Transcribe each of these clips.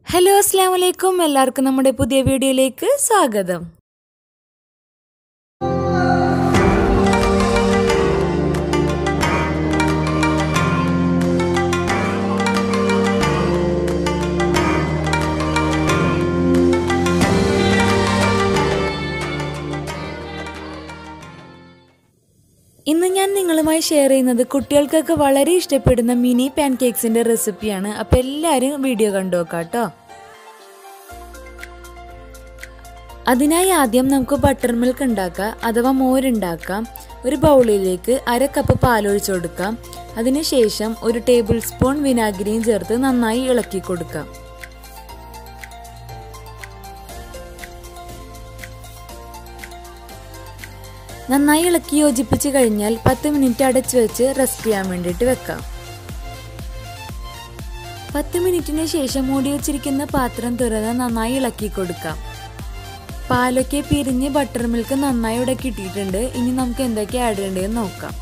hello അസ്സാം വലൈക്കും എല്ലാവർക്കും നമ്മുടെ പുതിയ വീഡിയോയിലേക്ക് സ്വാഗതം ഇന്ന് ഞാൻ നിങ്ങളുമായി ഷെയർ ചെയ്യുന്നത് കുട്ടികൾക്കൊക്കെ വളരെ ഇഷ്ടപ്പെടുന്ന മിനി പാൻ കേക്സിന്റെ റെസിപ്പിയാണ് അപ്പൊ എല്ലാവരും വീഡിയോ കണ്ടു നോക്കാം കേട്ടോ അതിനായി ആദ്യം നമുക്ക് ബട്ടർ മിൽക്ക് ഉണ്ടാക്കാം അഥവാ മോരുണ്ടാക്കാം ഒരു ബൗളിലേക്ക് അര കപ്പ് പാലൊഴിച്ചു കൊടുക്കാം അതിനുശേഷം ഒരു ടേബിൾ സ്പൂൺ വിനാഗിരിയും ചേർത്ത് നന്നായി ഇളക്കി കൊടുക്കാം നന്നായി ഇളക്കി യോജിപ്പിച്ച് കഴിഞ്ഞാൽ പത്ത് മിനിറ്റ് അടച്ചു വെച്ച് റെസ്റ്റ് ചെയ്യാൻ വേണ്ടിയിട്ട് വെക്കാം പത്ത് മിനിറ്റിന് ശേഷം മൂടി വെച്ചിരിക്കുന്ന പാത്രം തുറന്ന് നന്നായി ഇളക്കി കൊടുക്കാം പാലൊക്കെ പിരിഞ്ഞ് ബട്ടർ മിൽക്ക് നന്നായി ഇവിടെ കിട്ടിയിട്ടുണ്ട് ഇനി നമുക്ക് എന്തൊക്കെ ആഡ് ചെയ്യേണ്ടതെന്ന് നോക്കാം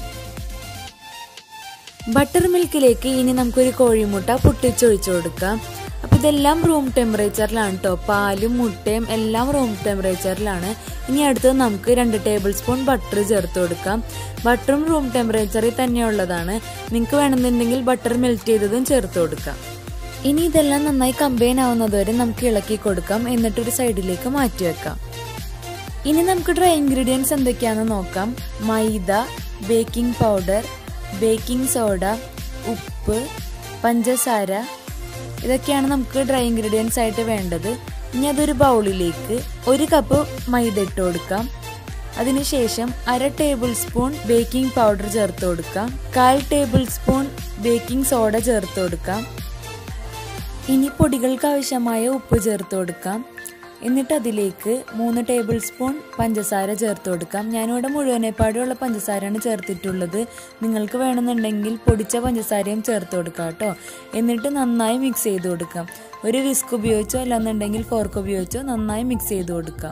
ബട്ടർ മിൽക്കിലേക്ക് ഇനി നമുക്കൊരു കോഴിമുട്ട പൊട്ടിച്ചൊഴിച്ചു കൊടുക്കാം അപ്പൊ ഇതെല്ലാം റൂം ടെമ്പറേച്ചറിലാണ് കേട്ടോ പാലും മുട്ടയും എല്ലാം റൂം ടെമ്പറേച്ചറിലാണ് ഇനി അടുത്തത് നമുക്ക് രണ്ട് ടേബിൾ സ്പൂൺ ബട്ടർ ചേർത്ത് കൊടുക്കാം ബട്ടറും റൂം ടെമ്പറേച്ചറിൽ തന്നെയുള്ളതാണ് നിങ്ങൾക്ക് വേണമെന്നുണ്ടെങ്കിൽ ബട്ടർ മെൽറ്റ് ചെയ്തതും ചേർത്ത് കൊടുക്കാം ഇനി ഇതെല്ലാം നന്നായി കമ്പൈൻ ആവുന്നത് വരെ നമുക്ക് ഇളക്കി കൊടുക്കാം എന്നിട്ട് ഒരു സൈഡിലേക്ക് മാറ്റി വെക്കാം ഇനി നമുക്ക് ഡ്രൈ ഇൻഗ്രീഡിയൻസ് എന്തൊക്കെയാണെന്ന് നോക്കാം maida baking powder baking soda ഉപ്പ് പഞ്ചസാര ഇതൊക്കെയാണ് നമുക്ക് ഡ്രൈ ഇൻഗ്രീഡിയൻസ് ആയിട്ട് വേണ്ടത് ഇനി അതൊരു ബൗളിലേക്ക് ഒരു കപ്പ് മൈദ ഇട്ട് കൊടുക്കാം അതിനുശേഷം അര ടേബിൾ സ്പൂൺ ബേക്കിംഗ് പൗഡർ ചേർത്ത് കൊടുക്കാം കാൽ ടേബിൾ സ്പൂൺ ബേക്കിംഗ് സോഡ ചേർത്ത് കൊടുക്കാം ഇനി പൊടികൾക്ക് ആവശ്യമായ ഉപ്പ് ചേർത്ത് കൊടുക്കാം എന്നിട്ട് അതിലേക്ക് മൂന്ന് ടേബിൾ സ്പൂൺ പഞ്ചസാര ചേർത്ത് കൊടുക്കാം ഞാനിവിടെ മുഴുവനെപ്പാടുള്ള പഞ്ചസാരയാണ് ചേർത്തിട്ടുള്ളത് നിങ്ങൾക്ക് വേണമെന്നുണ്ടെങ്കിൽ പൊടിച്ച പഞ്ചസാരയും ചേർത്ത് കൊടുക്കാം കേട്ടോ എന്നിട്ട് നന്നായി മിക്സ് ചെയ്ത് കൊടുക്കാം ഒരു വിസ്ക് ഉപയോഗിച്ചോ അല്ലാന്നുണ്ടെങ്കിൽ ഫോർക്ക് ഉപയോഗിച്ചോ നന്നായി മിക്സ് ചെയ്ത് കൊടുക്കാം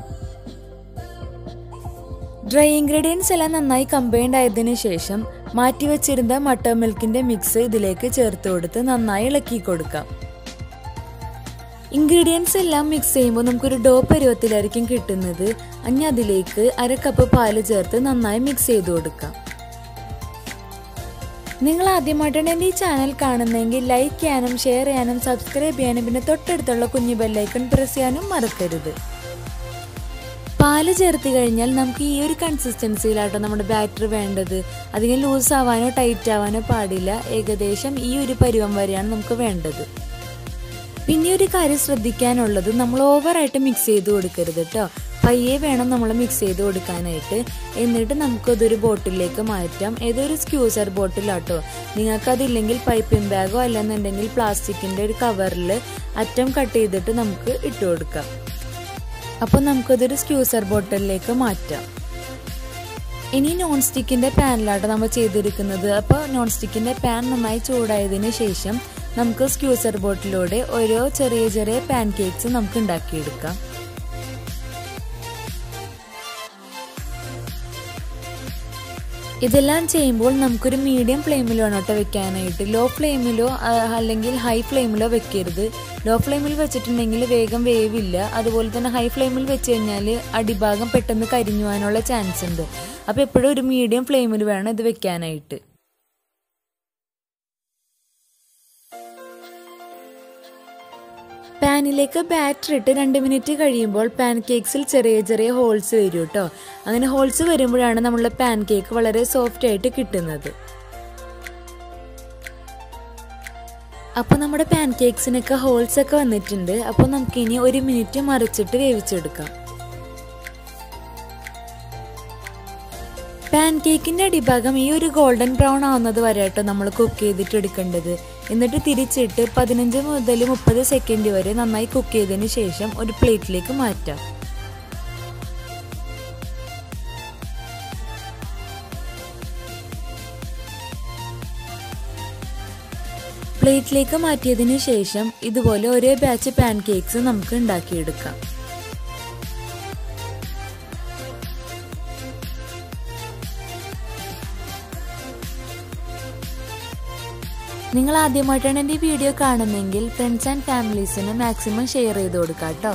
ഡ്രൈ ഇൻഗ്രീഡിയൻസ് എല്ലാം നന്നായി കമ്പൈൻഡ് ആയതിനു ശേഷം മാറ്റി വെച്ചിരുന്ന മട്ടർ മിൽക്കിന്റെ മിക്സ് ഇതിലേക്ക് ചേർത്ത് കൊടുത്ത് നന്നായി ഇളക്കി കൊടുക്കാം ഇൻഗ്രീഡിയൻസ് എല്ലാം മിക്സ് ചെയ്യുമ്പോൾ നമുക്കൊരു ഡോ പരുവത്തിലായിരിക്കും കിട്ടുന്നത് അഞ്ഞ അതിലേക്ക് അര കപ്പ് പാല് ചേർത്ത് നന്നായി മിക്സ് ചെയ്ത് കൊടുക്കാം നിങ്ങൾ ആദ്യമായിട്ടാണ് എൻ്റെ ഈ ചാനൽ കാണുന്നതെങ്കിൽ ലൈക്ക് ചെയ്യാനും ഷെയർ ചെയ്യാനും സബ്സ്ക്രൈബ് ചെയ്യാനും പിന്നെ തൊട്ടടുത്തുള്ള കുഞ്ഞു ബെല്ലൈക്കൺ പ്രസ് ചെയ്യാനും മറക്കരുത് പാല് ചേർത്ത് കഴിഞ്ഞാൽ നമുക്ക് ഈ ഒരു കൺസിസ്റ്റൻസിയിലാട്ടോ നമ്മുടെ ബാറ്റർ വേണ്ടത് അധികം ലൂസ് ആവാനോ ടൈറ്റ് ആവാനോ പാടില്ല ഏകദേശം ഈ ഒരു പരുവം വരെയാണ് നമുക്ക് വേണ്ടത് പിന്നെ ഒരു കാര്യം ശ്രദ്ധിക്കാനുള്ളത് നമ്മൾ ഓവറായിട്ട് മിക്സ് ചെയ്ത് കൊടുക്കരുത് കേട്ടോ പയ്യെ വേണം നമ്മൾ മിക്സ് ചെയ്ത് കൊടുക്കാനായിട്ട് എന്നിട്ട് നമുക്കതൊരു ബോട്ടിലേക്ക് മാറ്റാം ഏതൊരു സ്ക്യൂസർ ബോട്ടിലാട്ടോ നിങ്ങൾക്കതില്ലെങ്കിൽ പൈപ്പിംഗ് ബാഗോ അല്ലെന്നുണ്ടെങ്കിൽ പ്ലാസ്റ്റിക്കിൻ്റെ ഒരു കവറിൽ അറ്റം കട്ട് ചെയ്തിട്ട് നമുക്ക് ഇട്ട് കൊടുക്കാം അപ്പോൾ നമുക്കതൊരു സ്ക്യൂസർ ബോട്ടിലേക്ക് മാറ്റാം ഇനി നോൺ സ്റ്റിക്കിൻ്റെ പാനിലാട്ടോ നമ്മൾ ചെയ്തിരിക്കുന്നത് അപ്പോൾ നോൺ സ്റ്റിക്കിൻ്റെ പാൻ നന്നായി ചൂടായതിന് ശേഷം നമുക്ക് സ്ക്യൂസർ ബോട്ടിലൂടെ ഓരോ ചെറിയ ചെറിയ പാൻ കേക്ക്സ് നമുക്ക് ഉണ്ടാക്കിയെടുക്കാം ഇതെല്ലാം ചെയ്യുമ്പോൾ നമുക്കൊരു മീഡിയം ഫ്ലെയിമിൽ വേണം കേട്ടോ വെക്കാനായിട്ട് ലോ ഫ്ലെയിമിലോ അല്ലെങ്കിൽ ഹൈ ഫ്ലെയിമിലോ വെക്കരുത് ലോ ഫ്ലെയിമിൽ വെച്ചിട്ടുണ്ടെങ്കിൽ വേഗം വേവില്ല അതുപോലെ തന്നെ ഹൈ ഫ്ലെയിമിൽ വെച്ച് കഴിഞ്ഞാൽ അടിഭാഗം പെട്ടെന്ന് കരിഞ്ഞു പോകാനുള്ള ചാൻസ് ഉണ്ട് അപ്പോൾ എപ്പോഴും ഒരു മീഡിയം ഫ്ലെയിമിൽ വേണം ഇത് വെക്കാനായിട്ട് പാനിലേക്ക് ബാറ്റർ ഇട്ട് രണ്ട് മിനിറ്റ് കഴിയുമ്പോൾ പാൻ കേക്സിൽ ചെറിയ ചെറിയ ഹോൾസ് വരും കേട്ടോ അങ്ങനെ ഹോൾസ് വരുമ്പോഴാണ് നമ്മളുടെ പാൻ കേക്ക് വളരെ സോഫ്റ്റ് ആയിട്ട് കിട്ടുന്നത് അപ്പോൾ നമ്മുടെ പാൻ കേക്സിനൊക്കെ ഹോൾസ് ഒക്കെ വന്നിട്ടുണ്ട് അപ്പോൾ നമുക്കിനി ഒരു മിനിറ്റ് മറിച്ചിട്ട് വേവിച്ചെടുക്കാം പാൻ കേക്കിന്റെ അടിഭാഗം ഈ ഒരു ഗോൾഡൻ ബ്രൗൺ ആവുന്നത് വരെ കേട്ടോ നമ്മൾ കുക്ക് ചെയ്തിട്ട് എടുക്കേണ്ടത് എന്നിട്ട് തിരിച്ചിട്ട് പതിനഞ്ച് മുതൽ മുപ്പത് സെക്കൻഡ് വരെ നന്നായി കുക്ക് ചെയ്തതിന് ശേഷം ഒരു പ്ലേറ്റിലേക്ക് മാറ്റാം പ്ലേറ്റിലേക്ക് മാറ്റിയതിന് ശേഷം ഇതുപോലെ ഒരേ ബാച്ച് പാൻ കേക്ക്സ് നമുക്ക് ഉണ്ടാക്കിയെടുക്കാം നിങ്ങൾ ആദ്യമായിട്ടാണ് എൻ്റെ ഈ വീഡിയോ കാണുന്നതെങ്കിൽ ഫ്രണ്ട്സ് ആൻഡ് ഫാമിലീസിന് മാക്സിമം ഷെയർ ചെയ്ത് കൊടുക്കാം കേട്ടോ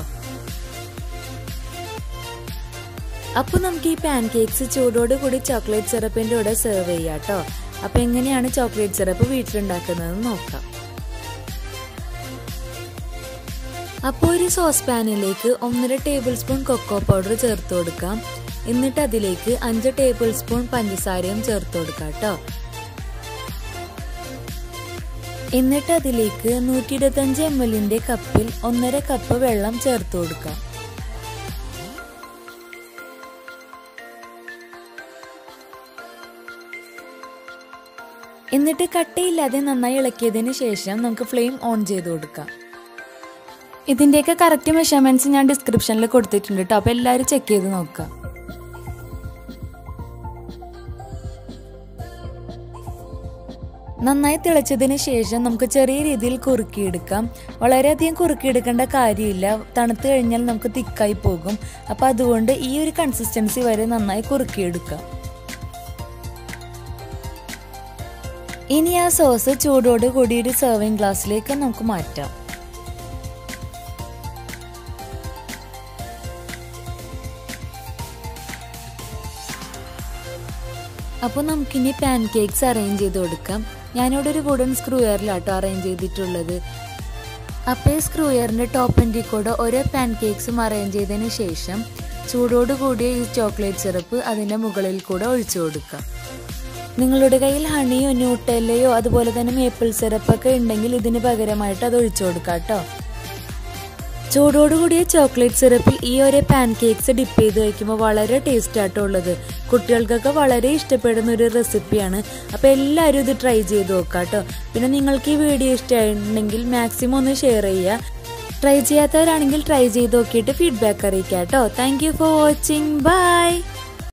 അപ്പോൾ നമുക്ക് ഈ പാൻ കേക്ക്സ് ചൂടോട് കൂടി ചോക്ലേറ്റ് സിറപ്പിൻ്റെ കൂടെ സെർവ് ചെയ്യാം കേട്ടോ അപ്പോൾ എങ്ങനെയാണ് ചോക്ലേറ്റ് സിറപ്പ് വീട്ടിലുണ്ടാക്കുന്നതെന്ന് നോക്കാം അപ്പോൾ ഒരു സോസ് പാനിലേക്ക് ഒന്നര ടേബിൾ സ്പൂൺ കൊക്കോ പൗഡർ ചേർത്ത് കൊടുക്കാം എന്നിട്ട് അതിലേക്ക് അഞ്ച് ടേബിൾ സ്പൂൺ പഞ്ചസാരയും ചേർത്ത് കൊടുക്കാം കേട്ടോ എന്നിട്ട് അതിലേക്ക് നൂറ്റി ഇരുപത്തഞ്ച് എം എല്ലിന്റെ കപ്പിൽ ഒന്നര കപ്പ് വെള്ളം ചേർത്ത് കൊടുക്കാം എന്നിട്ട് കട്ടയില്ലാതെ നന്നായി ഇളക്കിയതിന് ശേഷം നമുക്ക് ഫ്ലെയിം ഓൺ ചെയ്ത് കൊടുക്കാം ഇതിൻ്റെയൊക്കെ കറക്റ്റ് മെഷർമെൻറ്റ്സ് ഞാൻ ഡിസ്ക്രിപ്ഷനിൽ കൊടുത്തിട്ടുണ്ട് കേട്ടോ അപ്പോൾ എല്ലാവരും ചെക്ക് ചെയ്ത് നോക്കാം നന്നായി തിളച്ചതിന് ശേഷം നമുക്ക് ചെറിയ രീതിയിൽ കുറുക്കിയെടുക്കാം വളരെയധികം കുറുക്കിയെടുക്കേണ്ട കാര്യമില്ല തണുത്ത് കഴിഞ്ഞാൽ നമുക്ക് തിക്കായി പോകും അപ്പോൾ അതുകൊണ്ട് ഈ ഒരു കൺസിസ്റ്റൻസി വരെ നന്നായി കുറുക്കിയെടുക്കാം ഇനി ആ സോസ് ചൂടോട് കൂടി ഒരു സെർവിങ് ഗ്ലാസ്സിലേക്ക് നമുക്ക് മാറ്റാം അപ്പോൾ നമുക്കിനി പാൻ കേക്ക്സ് അറേഞ്ച് ചെയ്ത് കൊടുക്കാം ഞാനിവിടെ ഒരു വുഡൻ സ്ക്രൂയറിലാട്ടോ അറേഞ്ച് ചെയ്തിട്ടുള്ളത് അപ്പോൾ ഈ സ്ക്രൂയറിൻ്റെ ടോപ്പിൻ്റെ കൂടെ ഓരോ പാൻ കേക്ക്സും അറേഞ്ച് ചെയ്തതിന് ശേഷം ചൂടോട് കൂടിയ ഈ ചോക്ലേറ്റ് സിറപ്പ് അതിൻ്റെ മുകളിൽ കൂടെ ഒഴിച്ചു കൊടുക്കാം നിങ്ങളുടെ കയ്യിൽ ഹണിയോ ന്യൂട്ടെല്ലയോ അതുപോലെ തന്നെ മേപ്പിൾ സിറപ്പൊക്കെ ഉണ്ടെങ്കിൽ ഇതിന് പകരമായിട്ട് അത് ഒഴിച്ചു കൊടുക്കാം കേട്ടോ ചൂടോടുകൂടിയ ചോക്ലേറ്റ് സിറപ്പിൽ ഈ ഒരു പാൻ കേക്ക്സ് ഡിപ്പ് ചെയ്ത് കഴിക്കുമ്പോൾ വളരെ ടേസ്റ്റ് ആട്ടോ ഉള്ളത് കുട്ടികൾക്കൊക്കെ വളരെ ഇഷ്ടപ്പെടുന്ന ഒരു റെസിപ്പിയാണ് അപ്പോൾ എല്ലാവരും ഇത് ട്രൈ ചെയ്ത് നോക്കാം കേട്ടോ പിന്നെ നിങ്ങൾക്ക് ഈ വീഡിയോ ഇഷ്ടമായിട്ടുണ്ടെങ്കിൽ മാക്സിമം ഒന്ന് ഷെയർ ചെയ്യുക ട്രൈ ചെയ്യാത്തവരാണെങ്കിൽ ട്രൈ ചെയ്ത് നോക്കിയിട്ട് ഫീഡ്ബാക്ക് അറിയിക്കാം കേട്ടോ thank you for watching by